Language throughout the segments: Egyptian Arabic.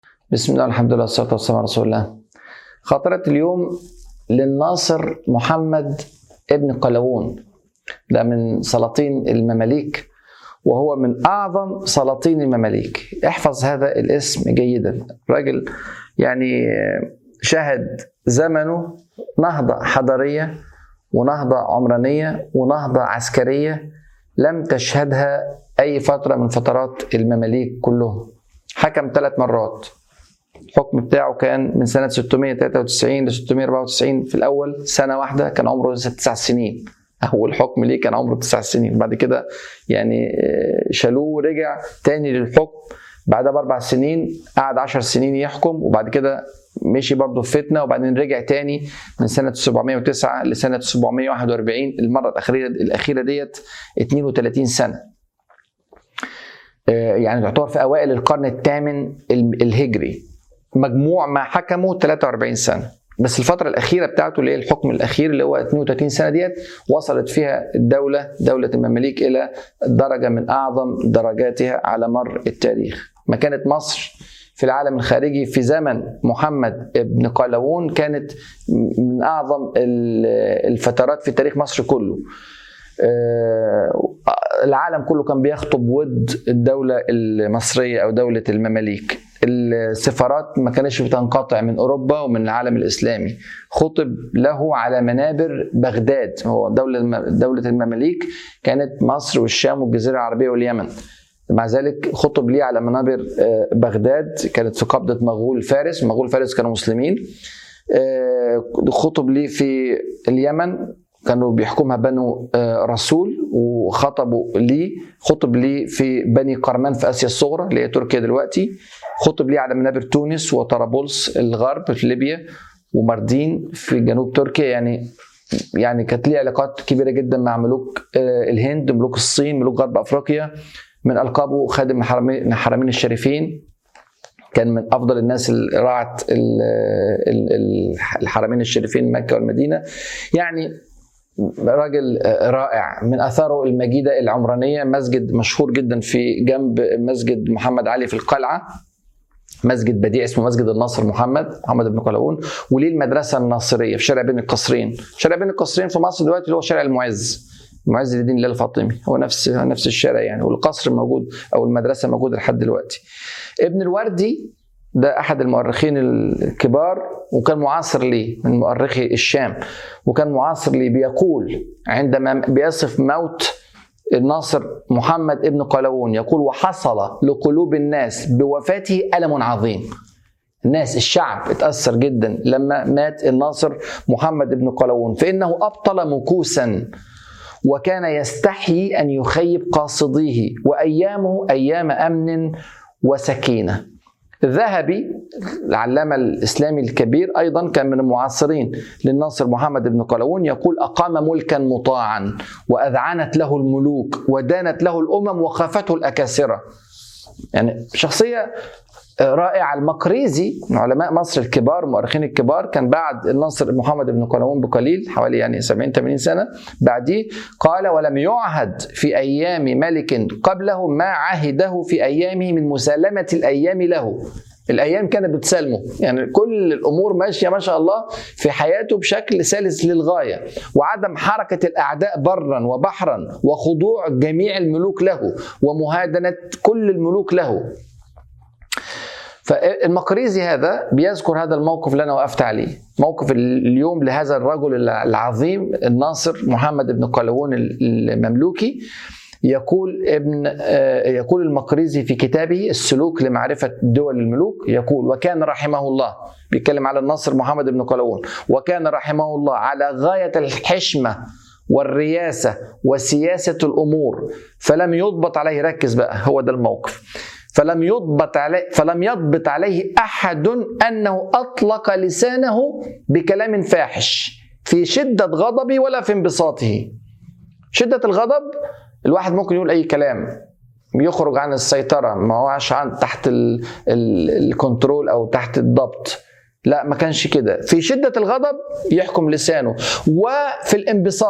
بسم الله الحمد لله والصلاة والسلام على رسول الله خاطرة اليوم للناصر محمد ابن قلاوون ده من سلاطين المماليك وهو من أعظم سلاطين المماليك احفظ هذا الاسم جيدا راجل يعني شهد زمنه نهضة حضارية ونهضة عمرانية ونهضة عسكرية لم تشهدها أي فترة من فترات المماليك كلهم حكم ثلاث مرات الحكم بتاعه كان من سنة 693 ل 694 في الأول سنة واحدة كان عمره تسع سنين أول حكم ليه كان عمره تسع سنين بعد كده يعني شالوه ورجع تاني للحكم بعدها بأربع سنين قعد عشر سنين يحكم وبعد كده مشي برضه في فتنة وبعدين رجع تاني من سنة 709 لسنة 741 المرة الأخيرة الأخيرة ديت 32 سنة يعني تعتبر في أوائل القرن الثامن الهجري مجموع ما حكمه 43 سنه بس الفترة الأخيرة بتاعته اللي هي الحكم الأخير اللي هو 32 سنة ديت وصلت فيها الدولة دولة المماليك إلى درجة من أعظم درجاتها على مر التاريخ مكانة مصر في العالم الخارجي في زمن محمد بن قلاوون كانت من أعظم الفترات في تاريخ مصر كله العالم كله كان بيخطب ود الدولة المصرية أو دولة المماليك السفارات ما كانتش بتنقطع من اوروبا ومن العالم الاسلامي خطب له على منابر بغداد هو دوله دوله المماليك كانت مصر والشام والجزيره العربيه واليمن مع ذلك خطب ليه على منابر بغداد كانت في قبضه مغول فارس مغول فارس كانوا مسلمين خطب ليه في اليمن كانوا بيحكمها بنو رسول وخطبوا ليه خطب ليه في بني قرمان في اسيا الصغرى اللي هي تركيا دلوقتي خطب ليه على منابر تونس وطرابلس الغرب في ليبيا ومردين في جنوب تركيا يعني يعني كانت ليه علاقات كبيره جدا مع ملوك الهند ملوك الصين ملوك غرب افريقيا من القابه خادم الحرمين الشريفين كان من افضل الناس اللي راعت الحرمين الشريفين مكه والمدينه يعني راجل رائع من اثاره المجيده العمرانيه مسجد مشهور جدا في جنب مسجد محمد علي في القلعه مسجد بديع اسمه مسجد الناصر محمد محمد بن قلاوون وليه المدرسه الناصريه في شارع بين القصرين شارع بين القصرين في مصر دلوقتي اللي هو شارع المعز المعز لدين الله الفاطمي هو نفس نفس الشارع يعني والقصر موجود او المدرسه موجوده لحد دلوقتي ابن الوردي ده احد المؤرخين الكبار وكان معاصر ليه من مؤرخي الشام وكان معاصر ليه بيقول عندما بيصف موت الناصر محمد ابن قلاوون يقول وحصل لقلوب الناس بوفاته ألم عظيم الناس الشعب اتأثر جدا لما مات الناصر محمد بن قلاوون فإنه أبطل مكوسا وكان يستحيي أن يخيب قاصديه وأيامه أيام أمن وسكينة الذهبي العلامة الإسلامي الكبير أيضا كان من المعاصرين للناصر محمد بن قلاوون يقول أقام ملكا مطاعا وأذعنت له الملوك ودانت له الأمم وخافته الأكاسرة يعني شخصية رائعة المقريزي من علماء مصر الكبار المؤرخين الكبار كان بعد الناصر محمد بن قلاوون بقليل حوالي يعني 70 80 سنة بعديه قال ولم يعهد في أيام ملك قبله ما عهده في أيامه من مسالمة الأيام له الايام كانت بتسالمه يعني كل الامور ماشيه ما شاء الله في حياته بشكل سلس للغايه وعدم حركه الاعداء برا وبحرا وخضوع جميع الملوك له ومهادنه كل الملوك له فالمقريزي هذا بيذكر هذا الموقف اللي انا وقفت عليه موقف اليوم لهذا الرجل العظيم الناصر محمد بن قلاوون المملوكي يقول ابن يقول المقريزي في كتابه السلوك لمعرفة دول الملوك يقول وكان رحمه الله بيتكلم على الناصر محمد بن قلاوون وكان رحمه الله على غاية الحشمة والرياسة وسياسة الأمور فلم يضبط عليه ركز بقى هو ده الموقف فلم يضبط عليه فلم يضبط عليه احد انه اطلق لسانه بكلام فاحش في شده غضبه ولا في انبساطه شده الغضب الواحد ممكن يقول اي كلام يخرج عن السيطره ما هوش عن تحت ال ال الكنترول او تحت الضبط لا ما كانش كده في شده الغضب يحكم لسانه وفي الانبساط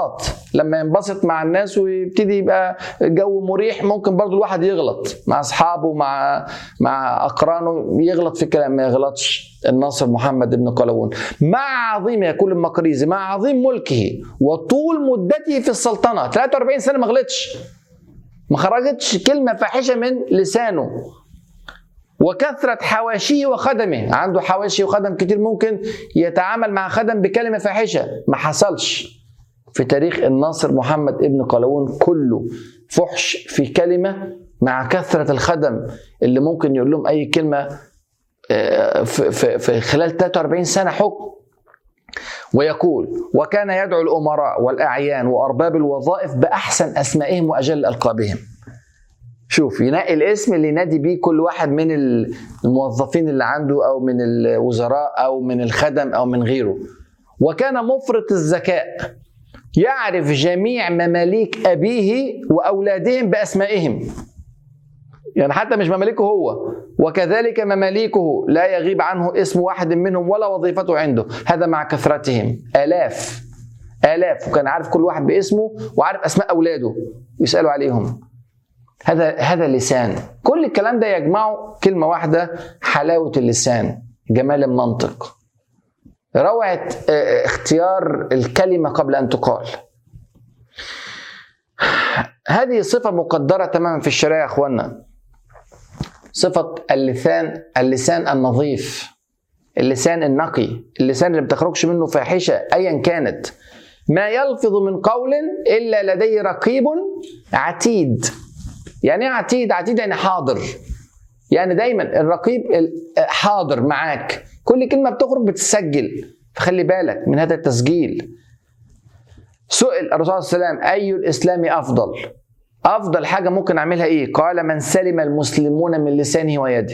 لما ينبسط مع الناس ويبتدي يبقى جو مريح ممكن برضو الواحد يغلط مع اصحابه مع مع اقرانه يغلط في الكلام ما يغلطش الناصر محمد بن قلاوون مع عظيم يقول المقريزي مع عظيم ملكه وطول مدته في السلطنه 43 سنه ما غلطش ما خرجتش كلمه فاحشه من لسانه وكثرة حواشيه وخدمه عنده حواشي وخدم كتير ممكن يتعامل مع خدم بكلمة فاحشة ما حصلش في تاريخ الناصر محمد ابن قلاوون كله فحش في كلمة مع كثرة الخدم اللي ممكن يقول لهم أي كلمة في, في, في خلال 43 سنة حكم ويقول وكان يدعو الأمراء والأعيان وأرباب الوظائف بأحسن أسمائهم وأجل ألقابهم شوف ينقي الاسم اللي ينادي بيه كل واحد من الموظفين اللي عنده او من الوزراء او من الخدم او من غيره وكان مفرط الذكاء يعرف جميع مماليك ابيه واولادهم باسمائهم يعني حتى مش مماليكه هو وكذلك مماليكه لا يغيب عنه اسم واحد منهم ولا وظيفته عنده هذا مع كثرتهم آلاف آلاف وكان عارف كل واحد باسمه وعارف أسماء أولاده ويسألوا عليهم هذا هذا لسان كل الكلام ده يجمعه كلمه واحده حلاوه اللسان جمال المنطق روعه اختيار الكلمه قبل ان تقال هذه صفه مقدره تماما في الشريعه يا اخوانا صفه اللسان اللسان النظيف اللسان النقي اللسان اللي بتخرجش منه فاحشه ايا كانت ما يلفظ من قول الا لديه رقيب عتيد يعني ايه عتيد؟ عتيد يعني حاضر. يعني دايما الرقيب حاضر معاك، كل كلمه بتخرج بتسجل، فخلي بالك من هذا التسجيل. سئل الرسول صلى الله عليه وسلم اي الاسلام افضل؟ افضل حاجه ممكن اعملها ايه؟ قال من سلم المسلمون من لسانه ويده.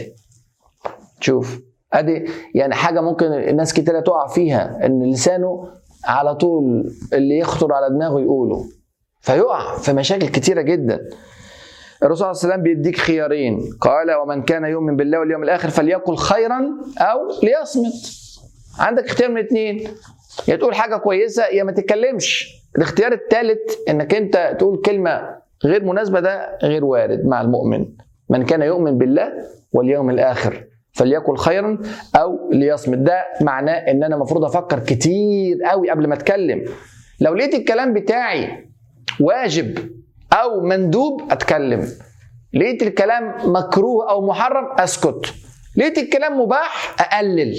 شوف ادي يعني حاجه ممكن الناس كتير تقع فيها ان لسانه على طول اللي يخطر على دماغه يقوله فيقع في مشاكل كتيره جدا الرسول صلى الله عليه وسلم بيديك خيارين قال ومن كان يؤمن بالله واليوم الاخر فليقل خيرا او ليصمت عندك اختيار من اثنين يا تقول حاجه كويسه يا ما تتكلمش الاختيار الثالث انك انت تقول كلمه غير مناسبه ده غير وارد مع المؤمن من كان يؤمن بالله واليوم الاخر فليقل خيرا او ليصمت ده معناه ان انا المفروض افكر كتير قوي قبل ما اتكلم لو لقيت الكلام بتاعي واجب او مندوب اتكلم لقيت الكلام مكروه او محرم اسكت لقيت الكلام مباح اقلل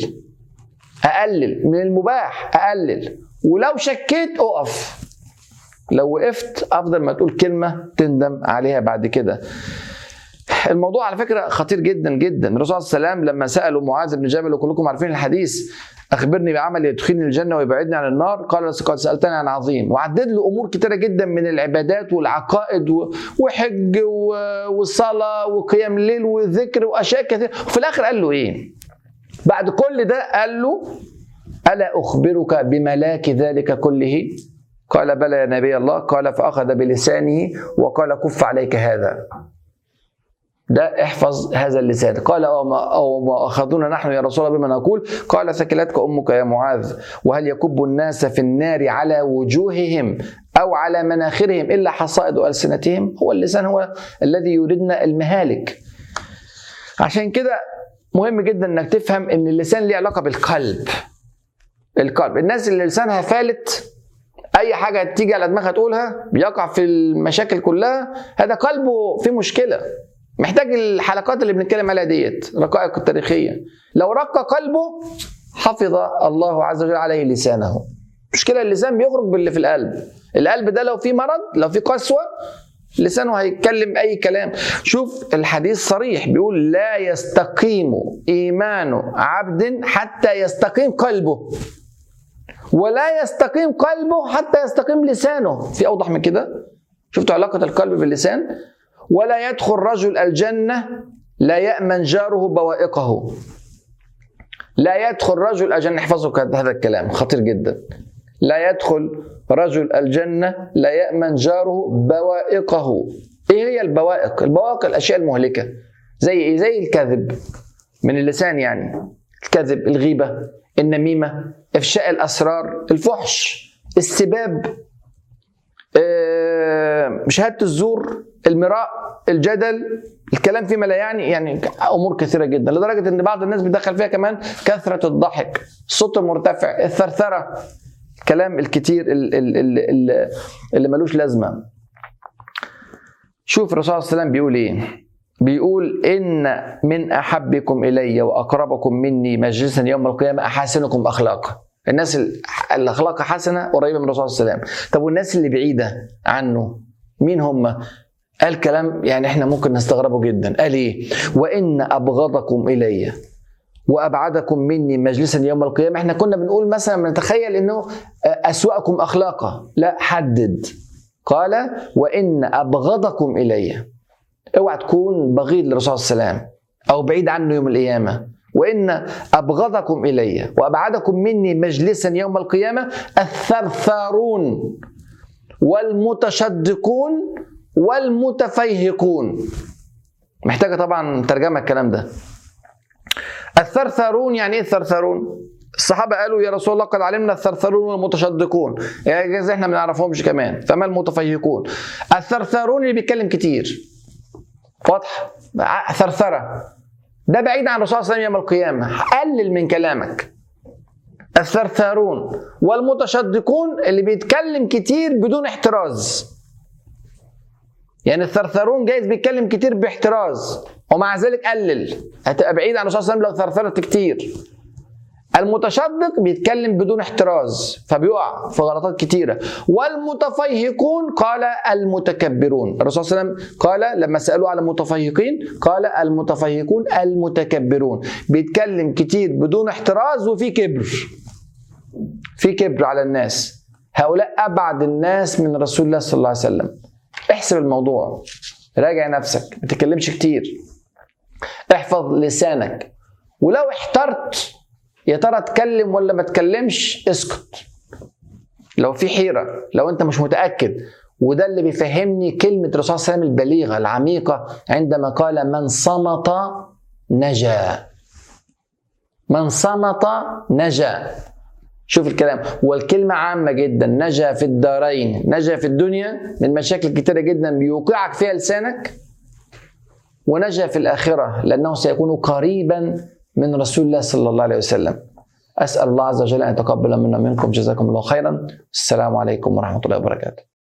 اقلل من المباح اقلل ولو شكيت اقف لو وقفت افضل ما تقول كلمه تندم عليها بعد كده الموضوع على فكره خطير جدا جدا الرسول صلى الله عليه وسلم لما سالوا معاذ بن جبل وكلكم عارفين الحديث اخبرني بعمل يدخلني الجنه ويبعدني عن النار قال قد سالتني عن عظيم وعدد له امور كتيره جدا من العبادات والعقائد وحج وصلاه وقيام الليل وذكر واشياء كثيره وفي الاخر قال له ايه بعد كل ده قال له الا اخبرك بملاك ذلك كله قال بلى يا نبي الله قال فاخذ بلسانه وقال كف عليك هذا ده احفظ هذا اللسان قال أو ما, أو ما أخذونا نحن يا رسول الله بما نقول قال ثكلتك أمك يا معاذ وهل يكب الناس في النار على وجوههم أو على مناخرهم إلا حصائد ألسنتهم هو اللسان هو الذي يريدنا المهالك عشان كده مهم جدا انك تفهم ان اللسان ليه علاقه بالقلب القلب الناس اللي لسانها فالت اي حاجه تيجي على دماغها تقولها بيقع في المشاكل كلها هذا قلبه في مشكله محتاج الحلقات اللي بنتكلم عليها ديت رقائق التاريخيه لو رق قلبه حفظ الله عز وجل عليه لسانه مشكلة اللسان بيخرج باللي في القلب القلب ده لو فيه مرض لو فيه قسوة لسانه هيتكلم أي كلام شوف الحديث صريح بيقول لا يستقيم إيمان عبد حتى يستقيم قلبه ولا يستقيم قلبه حتى يستقيم لسانه في أوضح من كده شفتوا علاقة القلب باللسان ولا يدخل رجل الجنة لا يأمن جاره بوائقه لا يدخل رجل الجنة احفظوا هذا الكلام خطير جدا لا يدخل رجل الجنة لا يأمن جاره بوائقه ايه هي البوائق البوائق الاشياء المهلكة زي ايه زي الكذب من اللسان يعني الكذب الغيبة النميمة افشاء الاسرار الفحش السباب آه، شهاده الزور المراء الجدل الكلام فيما لا يعني يعني امور كثيره جدا لدرجه ان بعض الناس بيدخل فيها كمان كثره الضحك الصوت المرتفع الثرثره الكلام الكتير ال- ال- ال- ال- اللي ملوش لازمه شوف الرسول صلى الله عليه وسلم بيقول ايه بيقول ان من احبكم الي واقربكم مني مجلسا يوم القيامه احاسنكم اخلاقا الناس ال- اللي اخلاقها حسنه قريبه من الرسول صلى الله عليه وسلم طب والناس اللي بعيده عنه مين هم قال كلام يعني احنا ممكن نستغربه جدا قال ايه وان ابغضكم الي وابعدكم مني مجلسا يوم القيامه احنا كنا بنقول مثلا نتخيل انه اسواكم اخلاقا لا حدد قال وان ابغضكم الي اوعى تكون بغيض للرسول صلى الله عليه وسلم او بعيد عنه يوم القيامه وان ابغضكم الي وابعدكم مني مجلسا يوم القيامه الثرثارون والمتشدقون والمتفيهقون محتاجه طبعا ترجمه الكلام ده الثرثارون يعني ايه الثرثارون الصحابه قالوا يا رسول الله قد علمنا الثرثارون والمتشدقون يعني جايز احنا ما نعرفهمش كمان فما المتفيهقون الثرثارون اللي بيتكلم كتير واضح ثرثره ده بعيد عن الرسول صلى الله عليه وسلم يوم القيامه قلل من كلامك الثرثارون والمتشدقون اللي بيتكلم كتير بدون احتراز يعني الثرثرون جايز بيتكلم كتير باحتراز ومع ذلك قلل هتبقى بعيد عن الرسول صلى الله عليه وسلم لو ثرثرت كتير المتشدق بيتكلم بدون احتراز فبيقع في غلطات كتيره والمتفيهقون قال المتكبرون الرسول صلى الله عليه وسلم قال لما سالوه على المتفيهقين قال المتفيهقون المتكبرون بيتكلم كتير بدون احتراز وفي كبر في كبر على الناس هؤلاء ابعد الناس من رسول الله صلى الله عليه وسلم احسب الموضوع راجع نفسك ما تتكلمش كتير احفظ لسانك ولو احترت يا ترى اتكلم ولا ما اتكلمش اسكت لو في حيرة لو انت مش متأكد وده اللي بيفهمني كلمة الرسول صلى الله عليه وسلم البليغة العميقة عندما قال من صمت نجا من صمت نجا شوف الكلام والكلمة عامة جدا نجا في الدارين نجا في الدنيا من مشاكل كتيرة جدا بيوقعك فيها لسانك ونجا في الآخرة لأنه سيكون قريبا من رسول الله صلى الله عليه وسلم أسأل الله عز وجل أن يتقبل منا منكم جزاكم الله خيرا السلام عليكم ورحمة الله وبركاته